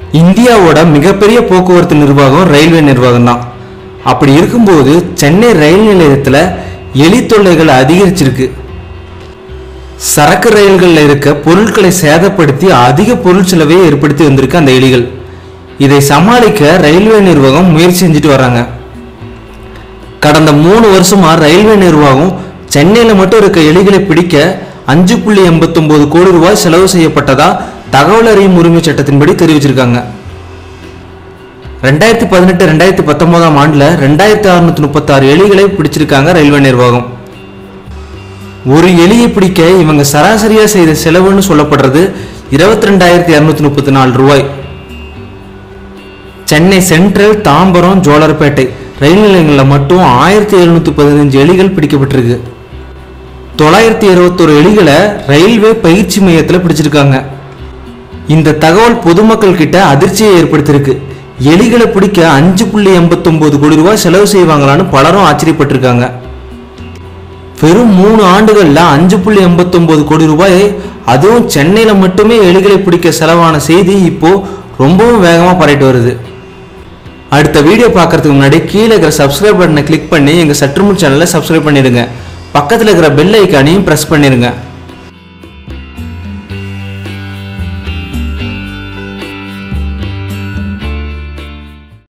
இந்தியாவோட மிகப்பெரிய போக்குவரத்து நிர்வாகம் ரயில்வே நிர்வாகம் தான் அப்படி இருக்கும்போது சென்னை ரயில் நிலையத்தில் எலி தொல்லைகள் அதிகரிச்சிருக்கு சரக்கு ரயில்களில் இருக்க பொருட்களை சேதப்படுத்தி அதிக பொருள் செலவை ஏற்படுத்தி வந்திருக்கு அந்த எலிகள் இதை சமாளிக்க ரயில்வே நிர்வாகம் முயற்சி செஞ்சுட்டு வராங்க கடந்த மூணு வருஷமா ரயில்வே நிர்வாகம் சென்னையில மட்டும் இருக்க எலிகளை பிடிக்க அஞ்சு புள்ளி எண்பத்தொன்பது கோடி ரூபாய் செலவு செய்யப்பட்டதா தகவல் அறியும் உரிமை சட்டத்தின்படி தெரிவிச்சிருக்காங்க ரெண்டாயிரத்தி பதினெட்டு ரெண்டாயிரத்தி பத்தொன்பதாம் ஆண்டுல ரெண்டாயிரத்தி அறுநூத்தி முப்பத்தாறு எலிகளை பிடிச்சிருக்காங்க ரயில்வே நிர்வாகம் ஒரு எலியை பிடிக்க இவங்க சராசரியா செய்த செலவுன்னு சொல்லப்படுறது இருபத்தி ரெண்டாயிரத்தி இரநூத்தி முப்பத்தி நாலு ரூபாய் சென்னை சென்ட்ரல் தாம்பரம் ஜோலார்பேட்டை ரயில் நிலையங்களில் மட்டும் ஆயிரத்தி எழுநூத்தி பதினஞ்சு எலிகள் பிடிக்கப்பட்டிருக்கு தொள்ளாயிரத்தி இருபத்தொரு எலிகளை ரயில்வே பயிற்சி மையத்தில் பிடிச்சிருக்காங்க இந்த தகவல் பொதுமக்கள் கிட்ட அதிர்ச்சியை ஏற்படுத்தியிருக்கு எலிகளை பிடிக்க அஞ்சு புள்ளி எண்பத்தொன்பது கோடி ரூபாய் செலவு செய்வாங்களான்னு பலரும் ஆச்சரியப்பட்டிருக்காங்க வெறும் மூணு ஆண்டுகள்ல அஞ்சு புள்ளி எண்பத்தொன்பது கோடி ரூபாய் அதுவும் சென்னையில மட்டுமே எலிகளை பிடிக்க செலவான செய்தி இப்போ ரொம்பவும் வேகமா பரவிட்டு வருது அடுத்த வீடியோ பார்க்கறதுக்கு முன்னாடி கீழே இருக்கிற சப்ஸ்கிரைப் பட்டனை கிளிக் பண்ணி எங்க சற்றுமுன் சேனலை சப்ஸ்கிரைப் பண்ணிடுங்க பக்கத்தில் இருக்கிற பெல் ஐக்கானையும் ப்ரெஸ் பண்ணிடுங்க